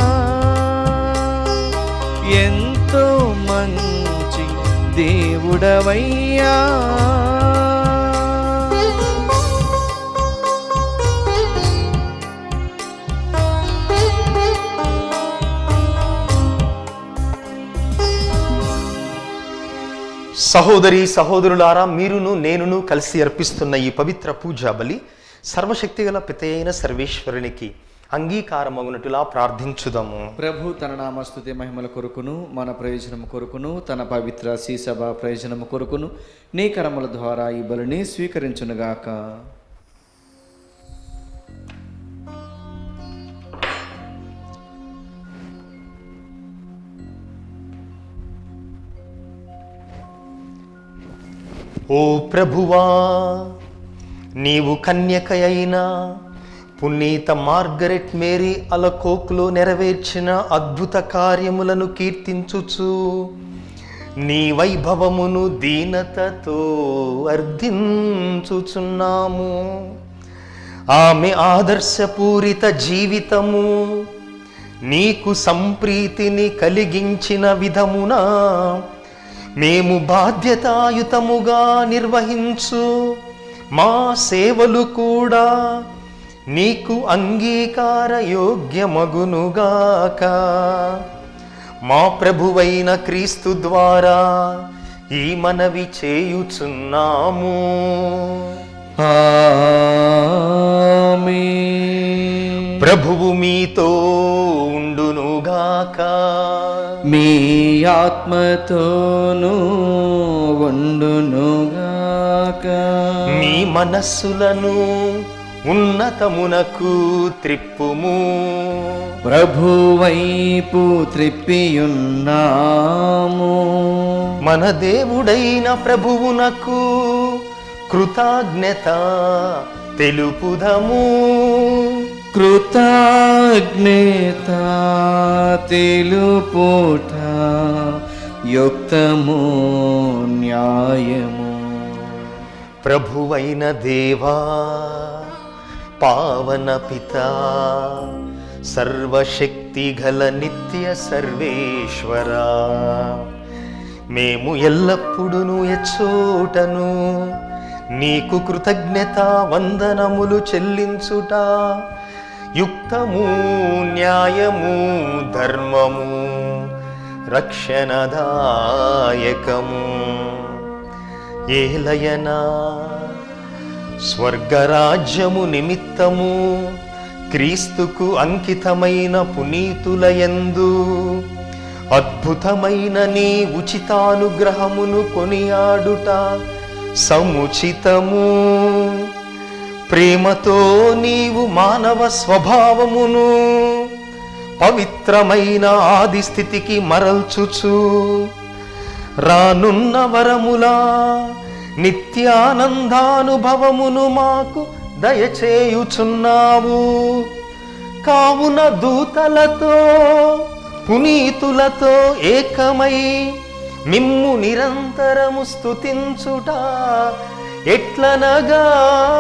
ఎంతో మంచి దేవుడవయ్యా సహోదరి సహోదరులారా మీరును నేనును కలిసి అర్పిస్తున్న ఈ పవిత్ర పూజా బలి సర్వశక్తిగల పితయైన సర్వేశ్వరునికి అంగీకారమగునట్టులా ప్రార్థించుదాము ప్రభు తన నామస్తుతి మహిమల కొరకును మన ప్రయోజనము కొరకును తన పవిత్ర సభ ప్రయోజనము కొరకును నీ కరముల ద్వారా ఈ బలిని స్వీకరించునుగాక ఓ ప్రభువా నీవు కన్యక అయిన పునీత మార్గరెట్ మేరీ అలకోక్లో నెరవేర్చిన అద్భుత కార్యములను కీర్తించుచు నీ వైభవమును దీనతతో అర్థించుచున్నాము ఆమె ఆదర్శపూరిత జీవితము నీకు సంప్రీతిని కలిగించిన విధమున మేము బాధ్యతాయుతముగా నిర్వహించు మా సేవలు కూడా నీకు అంగీకార యోగ్యమగునుగాక మా ప్రభువైన క్రీస్తు ద్వారా ఈ మనవి చేయుచున్నాము ఆమేన్. ప్రభువు మీతో ఉండునుగాక మీ ఆత్మతోనూ ఉండునుగాక మీ మనస్సులను ఉన్నతమునకు త్రిప్పుము ప్రభువైపు త్రిప్పియున్నాము మన దేవుడైన ప్రభువునకు కృతజ్ఞత తెలుపుదము కృతజ్ఞత తెలుపుట యుక్తము న్యాయము ప్రభువైన దేవా పావన పిత సర్వశక్తి గల నిత్య సర్వేశ్వర మేము ఎల్లప్పుడూ ఎచ్చోటను నీకు కృతజ్ఞత వందనములు చెల్లించుట యుక్తము న్యాయము ధర్మము రక్షణదాయకము ఏలయనా స్వర్గరాజ్యము నిమిత్తము క్రీస్తుకు అంకితమైన పునీతులయందు అద్భుతమైన నీ ఉచితానుగ్రహమును కొనియాడుట సముచితము ప్రేమతో నీవు మానవ స్వభావమును పవిత్రమైన ఆది స్థితికి మరల్చుచు రానున్న వరములా నిత్యానందానుభవమును మాకు దయచేయుచున్నావు కావున దూతలతో పునీతులతో ఏకమై మిమ్ము నిరంతరము స్తుతించుట ఎట్లనగా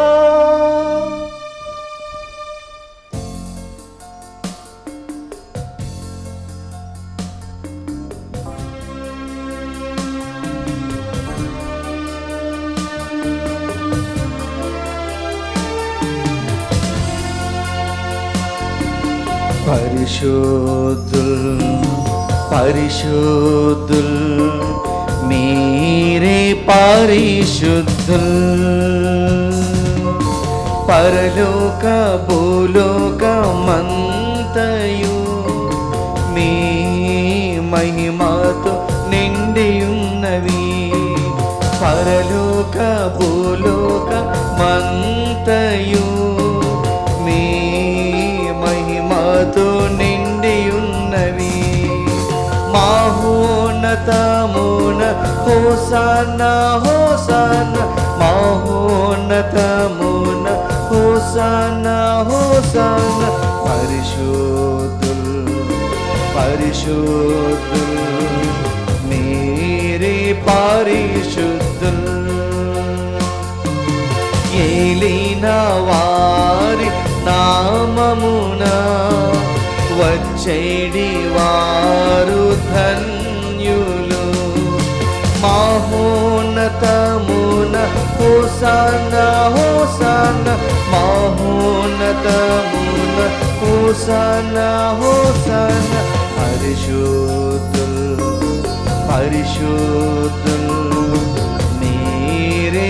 పరిశుద్ధుల్ పరిశుద్ధుల్ మీరే పరిశుద్ధుల్ పరలోక భూలోక మంతయు మీ మహిమతో నిండి ఉన్నవి పరలోక భూలోక మంతయు మీ మహిమతో నిండి ఉన్నవి మాహోన్నతమున హోసాన హోసాన మాహోన్నతమున హోసాన హోసాన పరిశుద్ధుల్ పరిశుద్ధుల్ మీరే పరిశుద్ధుల్ ఏలిన వారి నామమున వచ్చేడి వారు ధన్యులు మహోన్నతమున హోసాన హోసాన మహోన్నతమున హోసాన హోసాన పరిశుద్ధుల్ పరిశుద్ధుల్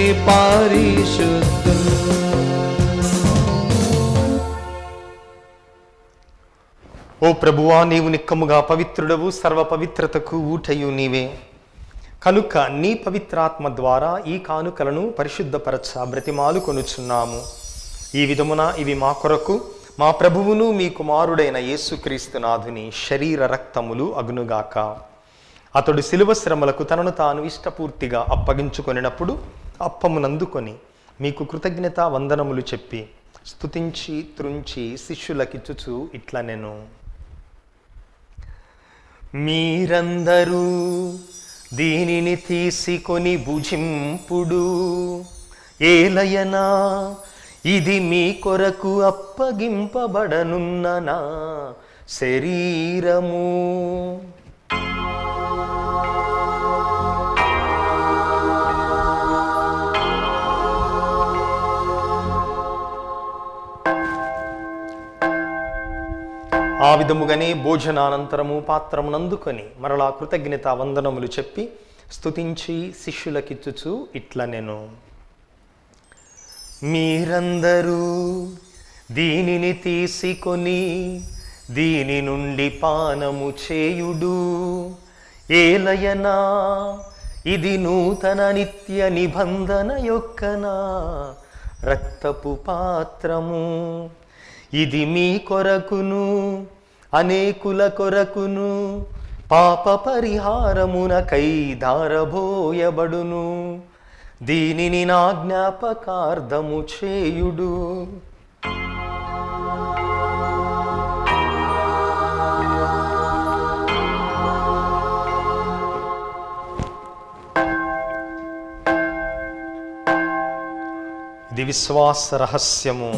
పారిశుద్ధులు ఓ ప్రభువా నీవు నిక్కముగా పవిత్రుడవు సర్వ పవిత్రతకు ఊటయు నీవే కనుక నీ పవిత్రాత్మ ద్వారా ఈ కానుకలను పరిశుద్ధపరచ బ్రతిమాలు కొనుచున్నాము ఈ విధమున ఇవి మా కొరకు మా ప్రభువును మీ కుమారుడైన యేసుక్రీస్తునాథుని శరీర రక్తములు అగునుగాక అతడు శిలువ శ్రమలకు తనను తాను ఇష్టపూర్తిగా అప్పగించుకొనినప్పుడు అప్పమునందుకొని మీకు కృతజ్ఞత వందనములు చెప్పి స్తుతించి త్రుంచి శిష్యులకిచ్చుచు ఇట్లా నేను మీరందరూ దీనిని తీసుకొని భుజింపుడు ఏలయనా ఇది మీ కొరకు అప్పగింపబడనున్న నా శరీరము ఆ విధముగానే భోజనానంతరము పాత్రమునందుకొని మరలా కృతజ్ఞత వందనములు చెప్పి స్తుతించి శిష్యులకిచ్చుచు ఇట్లా నేను మీరందరూ దీనిని తీసుకొని దీని నుండి పానము చేయుడు ఏలయనా ఇది నూతన నిత్య నిబంధన యొక్కనా రక్తపు పాత్రము ఇది మీ కొరకును అనేకుల కొరకును పాప పరిహారమునకై ధారబోయబడును దీనిని నా జ్ఞాపకార్థము చేయుడు ఇది విశ్వాస రహస్యము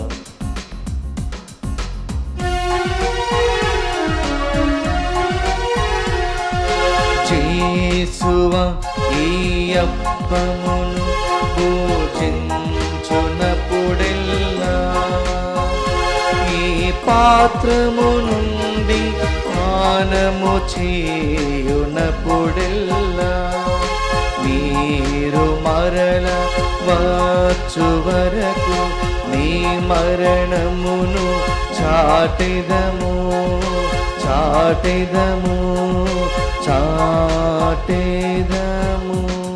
చేసువ ఈ అప్పమును పూజించునప్పుడెల్లా ఈ పాత్రము నుండి పానము చేయునప్పుడెల్లా మీరు మరల వచ్చు వరకు మీ మరణమును చాటిదము చాటిదము చాటేదము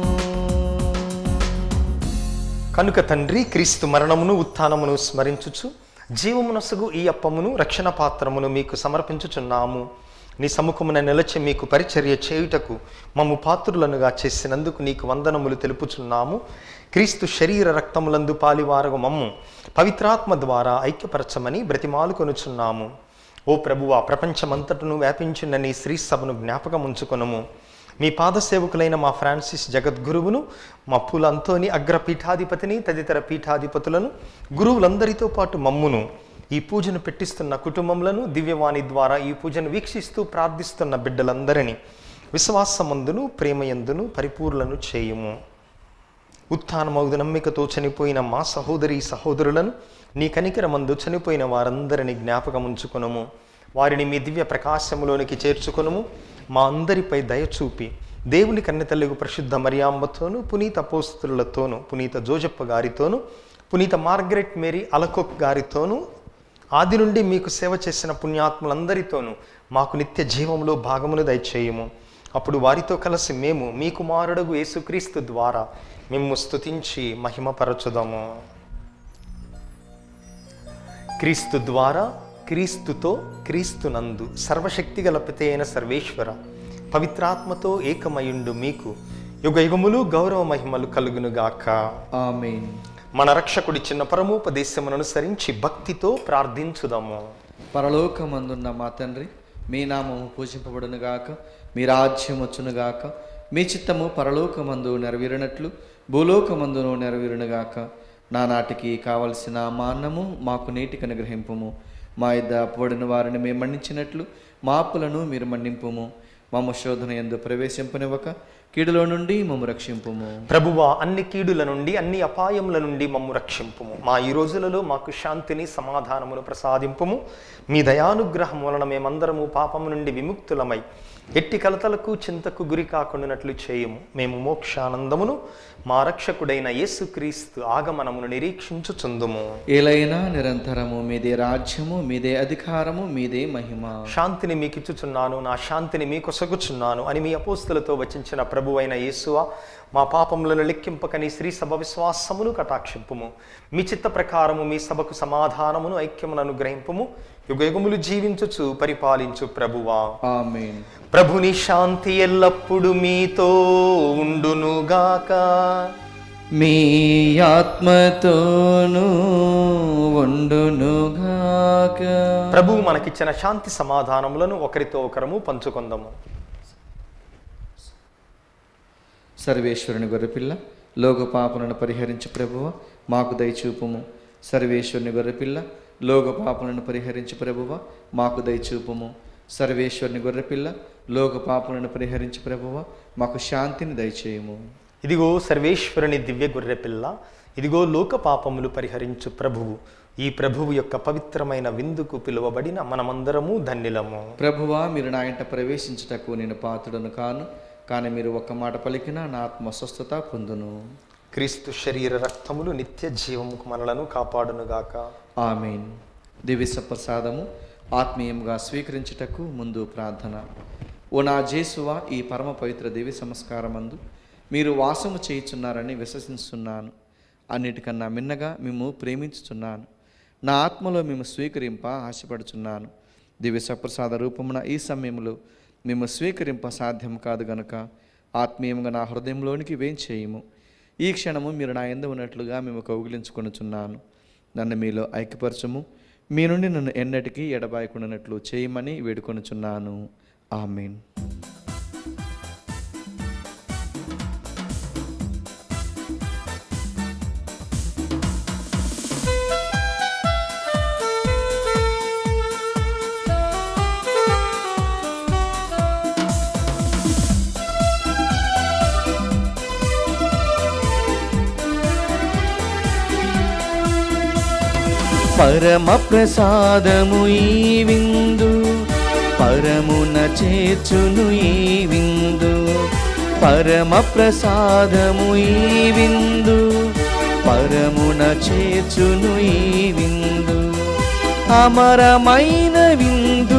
కనుక తండ్రి క్రీస్తు మరణమును ఉత్థానమును స్మరించుచు జీవమునసగు ఈ అప్పమును రక్షణ పాత్రమును మీకు సమర్పించుచున్నాము నీ సముఖమున నిలచి మీకు పరిచర్య చేయుటకు మమ్ము పాత్రులనుగా చేసినందుకు నీకు వందనములు తెలుపుచున్నాము క్రీస్తు శరీర రక్తములందు పాలివారగు మమ్ము పవిత్రాత్మ ద్వారా ఐక్యపరచమని బ్రతిమాలు కొనుచున్నాము ఓ ప్రభువా ప్రపంచమంతటను వ్యాపించిన నీ శ్రీ సభను జ్ఞాపకం ఉంచుకొనుము మీ పాదసేవకులైన మా ఫ్రాన్సిస్ జగద్గురువును మా పూల అంతోని అగ్ర పీఠాధిపతిని తదితర పీఠాధిపతులను గురువులందరితో పాటు మమ్మును ఈ పూజను పెట్టిస్తున్న కుటుంబములను దివ్యవాణి ద్వారా ఈ పూజను వీక్షిస్తూ ప్రార్థిస్తున్న బిడ్డలందరినీ విశ్వాసమందును ప్రేమయందును పరిపూర్ణను చేయుము ఉత్థానమౌదు నమ్మికతో చనిపోయిన మా సహోదరి సహోదరులను నీ కనికరమందు చనిపోయిన వారందరిని జ్ఞాపకం ఉంచుకొనుము వారిని మీ దివ్య ప్రకాశములోనికి చేర్చుకొనుము మా అందరిపై దయచూపి దేవుని కన్నెతల్లిగు ప్రసిద్ధ మరియాంబతోను పునీత పోస్తులతోనూ పునీత జోజప్ప గారితోనూ పునీత మార్గరెట్ మేరీ అలకోక్ గారితోనూ ఆది నుండి మీకు సేవ చేసిన పుణ్యాత్ములందరితోనూ మాకు నిత్య జీవంలో భాగమును దయచేయము అప్పుడు వారితో కలిసి మేము మీ కుమారుడగు యేసుక్రీస్తు ద్వారా మేము స్తుతించి మహిమపరచుదాము క్రీస్తు ద్వారా క్రీస్తుతో క్రీస్తునందు సర్వశక్తిగల పితే అయిన సర్వేశ్వర పవిత్రాత్మతో ఏకమయుండు మీకు యుగ యుగములు గౌరవ మహిమలు కలుగునుగాక ఆమెన్ మన రక్షకుడి చిన్న పరమోపదేశమును అనుసరించి భక్తితో ప్రార్థించుదాము పరలోకమందున్న మా తండ్రి మీ నామము పూజింపబడునుగాక మీ రాజ్యం వచ్చునుగాక మీ చిత్తము పరలోకమందు నెరవేరినట్లు భూలోకమందును నెరవేరునుగాక నానాటికి కావలసిన మా అన్నము మాకు నేటికి అనుగ్రహింపుము మా ఇద్ద అప్పబడిన వారిని మేము మన్నించినట్లు మా అప్పులను మీరు మన్నింపుము మమ్మ శోధన ఎందు ప్రవేశింపనివ్వక కీడులో నుండి మమ్మ రక్షింపుము ప్రభువా అన్ని కీడుల నుండి అన్ని అపాయముల నుండి మమ్ము రక్షింపుము మా ఈ రోజులలో మాకు శాంతిని సమాధానమును ప్రసాదింపుము మీ దయానుగ్రహం వలన మేమందరము పాపము నుండి విముక్తులమై ఎట్టి కలతలకు చింతకు గురి కాకుండానట్లు చేయము మేము మోక్షానందమును మా రక్షకుడైన యేసుక్రీస్తు ఆగమనమును నిరీక్షించుచుందుము ఏలైనా నిరంతరము మీదే రాజ్యము మీదే అధికారము మీదే మహిమ శాంతిని మీకు ఇచ్చుచున్నాను నా శాంతిని మీకు కొసగుచున్నాను అని మీ అపోస్తులతో వచించిన ప్రభు అయిన యేసువ మా పాపములను లెక్కింపకని శ్రీ సభ విశ్వాసమును కటాక్షింపుము మీ చిత్త ప్రకారము మీ సభకు సమాధానమును ఐక్యమును అనుగ్రహింపుము యుగయుగములు జీవించుచు పరిపాలించు ప్రభువా ఆమేన్ ప్రభుని శాంతి ఎల్లప్పుడు మీతో ఉండునుగాక మీ ఆత్మతోనూ ఉండునుగాక ప్రభువు మనకిచ్చిన శాంతి సమాధానములను ఒకరితో ఒకరము పంచుకొందము సర్వేశ్వరుని గొర్రెపిల్ల లోక పాపలను పరిహరించి ప్రభువ మాకు దయచూపుము సర్వేశ్వరుని గొర్రెపిల్ల లోక పాపలను పరిహరించి ప్రభువ మాకు దయచూపుము సర్వేశ్వరుని గొర్రెపిల్ల లోక పాపలను పరిహరించి ప్రభువ మాకు శాంతిని దయచేయము ఇదిగో సర్వేశ్వరుని దివ్య గొర్రె పిల్ల ఇదిగో లోక పాపములు పరిహరించు ప్రభువు ఈ ప్రభువు యొక్క పవిత్రమైన విందుకు పిలువబడిన మనమందరము ధన్యులము ప్రభువా మీరు నా ఇంట ప్రవేశించుటకు నేను పాత్రుడను కాను కానీ మీరు ఒక్క మాట పలికినా నా ఆత్మ స్వస్థత పొందును క్రీస్తు శరీర రక్తములు నిత్య జీవముకు మనలను కాపాడునుగాక ఆమెన్ దివ్య ప్రసాదము ఆత్మీయంగా స్వీకరించుటకు ముందు ప్రార్థన ఓ నా జేసువ ఈ పరమ పవిత్ర దివ్య సంస్కారమందు మీరు వాసము చేయుచున్నారని విశ్వసిస్తున్నాను అన్నిటికన్నా మిన్నగా మేము ప్రేమించుచున్నాను నా ఆత్మలో మేము స్వీకరింప ఆశపడుచున్నాను దివ్య సప్రసాద రూపమున ఈ సమయంలో మేము స్వీకరింప సాధ్యం కాదు గనుక ఆత్మీయంగా నా హృదయంలోనికి వేంచేయము ఈ క్షణము మీరు నా ఎందు ఉన్నట్లుగా మేము కౌగిలించుకొనుచున్నాను నన్ను మీలో ఐక్యపరచము మీ నుండి నన్ను ఎన్నటికీ ఎడబాయకుండానట్లు చేయమని వేడుకొనుచున్నాను ఆమీన్ పరమ ప్రసాదము ఈ విందు పరమున చేర్చును ఈ విందు పరమ ప్రసాదము ఈ విందు పరమున చేర్చును ఈ విందు అమరమైన విందు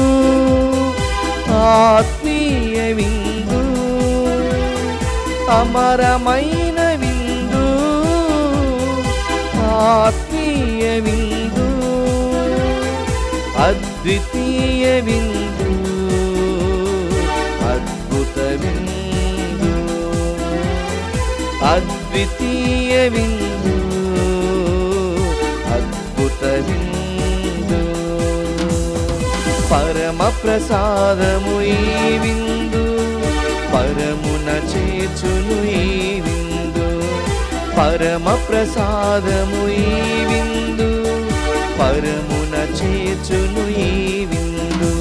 ఆత్మీయ విందు అమరమైన విందు ఆత్మీయ విందు అద్వితీయ విందు అద్భుత విందు అద్వితీయ విందు అద్భుత విందు పరమ ప్రసాదము ఈ విందు పరమున చేర్చును ఈ విందు పరమ ప్రసాదము ఈ విందు పరమున చేర్చును ఈ విందు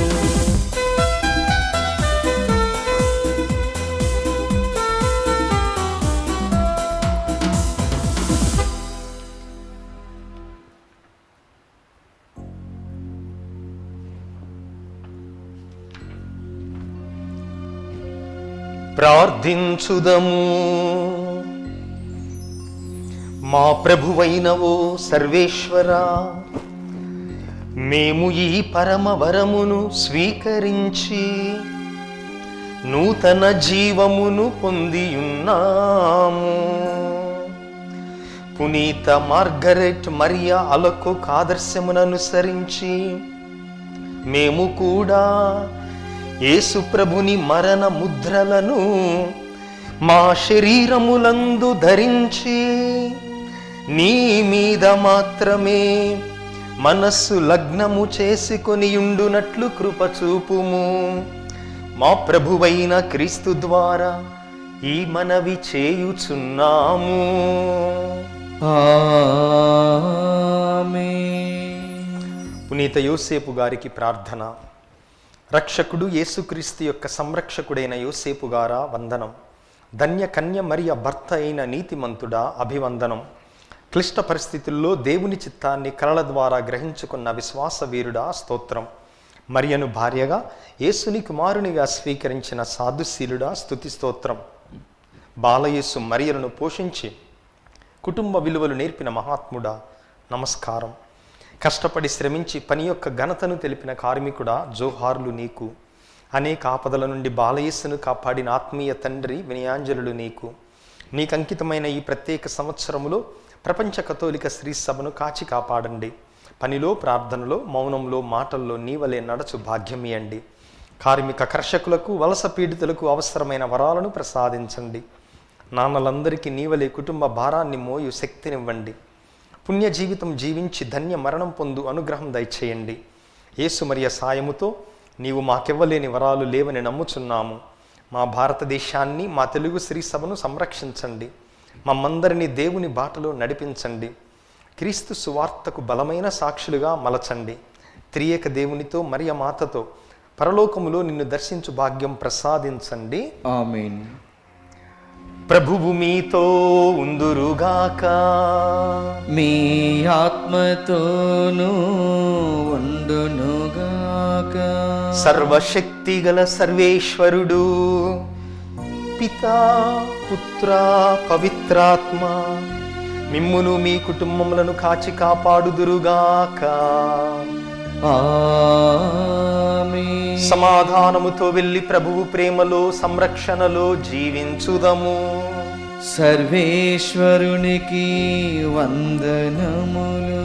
ప్రార్థించుదము మా ప్రభువైనవో సర్వేశ్వరా మేము ఈ పరమ వరమును స్వీకరించి నూతన జీవమును పొందియున్నాము పునీత మార్గరెట్ మరియా అలకు ఆదర్శమును అనుసరించి మేము కూడా యేసు ప్రభుని మరణ ముద్రలను మా శరీరములందు ధరించి నీ మీద మాత్రమే మనస్సు లగ్నము చేసుకొని ఉండునట్లు కృప చూపుము మా ప్రభువైన క్రీస్తు ద్వారా ఈ మనవి చేయుచున్నాము ఆమేన్ పునీత యోసేపు గారికి ప్రార్థన రక్షకుడు యేసుక్రీస్తు యొక్క సంరక్షకుడైన యోసేపు గారా వందనం ధన్య కన్య మరియ భర్త అయిన నీతిమంతుడా అభివందనం క్లిష్ట పరిస్థితుల్లో దేవుని చిత్తాన్ని కలల ద్వారా గ్రహించుకున్న విశ్వాస వీరుడా స్తోత్రం మరియను భార్యగా యేసుని కుమారునిగా స్వీకరించిన సాధుశీలుడా స్తుతి స్తోత్రం బాలయేసు మరియలను పోషించి కుటుంబ విలువలు నేర్పిన మహాత్ముడా నమస్కారం కష్టపడి శ్రమించి పని యొక్క ఘనతను తెలిపిన కార్మికుడా జోహార్లు నీకు అనేక ఆపదల నుండి బాలయేసును కాపాడిన ఆత్మీయ తండ్రి వినయాంజలుడు నీకు నీకు అంకితమైన ఈ ప్రత్యేక సంవత్సరములో ప్రపంచ కథోలిక శ్రీ సభను కాచి కాపాడండి పనిలో ప్రార్థనలో మౌనంలో మాటల్లో నీవలే నడచు భాగ్యమియండి కార్మిక కర్షకులకు వలస పీడితులకు అవసరమైన వరాలను ప్రసాదించండి నాన్నలందరికీ నీవలే కుటుంబ భారాన్ని మోయు శక్తినివ్వండి పుణ్య జీవితం జీవించి ధన్య మరణం పొందు అనుగ్రహం దయచేయండి యేసు మరియ సాయముతో నీవు మాకివ్వలేని వరాలు లేవని నమ్ముచున్నాము మా భారతదేశాన్ని మా తెలుగు శ్రీ సభను సంరక్షించండి మమ్మందరినీ దేవుని బాటలో నడిపించండి క్రీస్తు సువార్తకు బలమైన సాక్షులుగా మలచండి త్రియేక దేవునితో మరియ మాతతో పరలోకములో నిన్ను దర్శించు భాగ్యం ప్రసాదించండి ఆమెన్ ప్రభువు మీతో ఉందురుగాక మీ ఆత్మతోనూ ఉండునుగాక సర్వశక్తిగల సర్వేశ్వరుడు పితా పుత్ర పవిత్రాత్మ మిమ్మును మీ కుటుంబములను కాచి కాపాడుదురుగాక ఆమేన్ సమాధానముతో వెళ్ళి ప్రభువు ప్రేమలో సంరక్షణలో జీవించుదము సర్వేశ్వరునికి వందనములు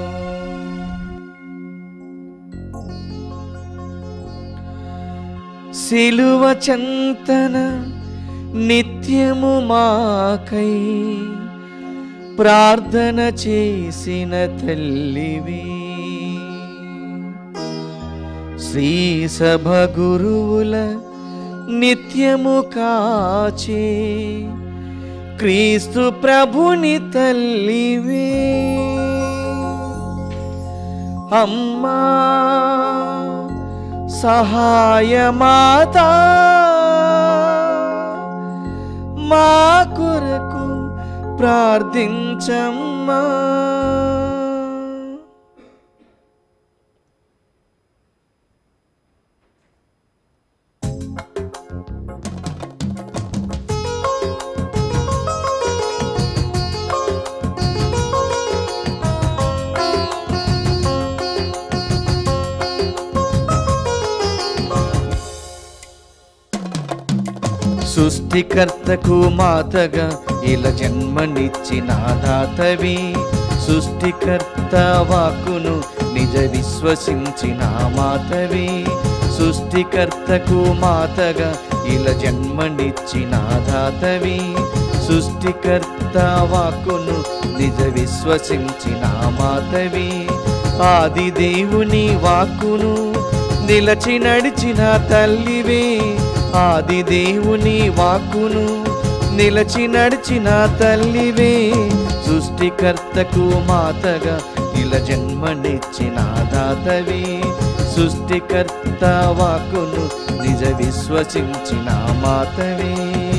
సిలువ చంతన నిత్యము మాకై ప్రార్థన చేసిన తల్లివి శ్రీ సభ గురువుల నిత్యము కాచే క్రీస్తు ప్రభుని తల్లివే అమ్మా సహాయమాత మా కొరకు ప్రార్థించమ్మా సృష్టికర్తకు మాతగా ఇలా జన్మనిచ్చిన దాతవి సృష్టికర్త వాక్కును నిజ విశ్వసించిన మాతవి సృష్టికర్తకు మాతగా ఇలా జన్మనిచ్చిన దాతవి సృష్టికర్త వాక్కును నిజ విశ్వసించిన మాతవి ఆది దేవుని వాక్కును నిలచి నడిచిన తల్లివే ఆది దేవుని వాక్కును నిలచి నడిచిన తల్లివే సృష్టికర్తకు మాతగా ఇలా జన్మనిచ్చిన దాతవి సృష్టికర్త వాక్కును నిజ విశ్వసించిన మాతవే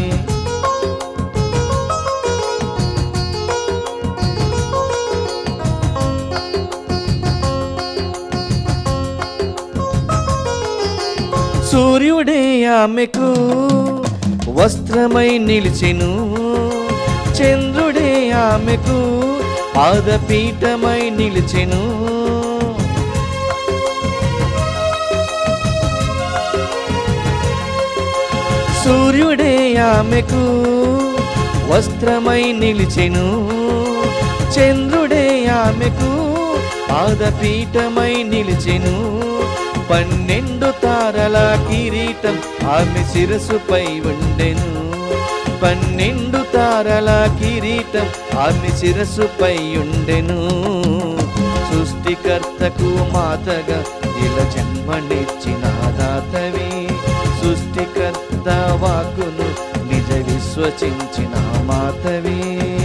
సూర్యుడే ఆమెకు వస్త్రమై నిలిచెను చంద్రుడే ఆమెకు పాదపీఠమై నిలిచెను సూర్యుడే ఆమెకు వస్త్రమై నిలిచెను చంద్రుడే ఆమెకు పాదపీఠమై నిలిచెను పన్నెండు తారల కిరీటం ఆమె శిరసుపై ఉండెను పన్నెండు తారల కిరీటం ఆమె శిరసుపై ఉండెను సృష్టికర్తకు మాతగా ఇలా జన్మనిచ్చిన దాతవి సృష్టికర్త వాకును నిజ విశ్వసించిన మాతవే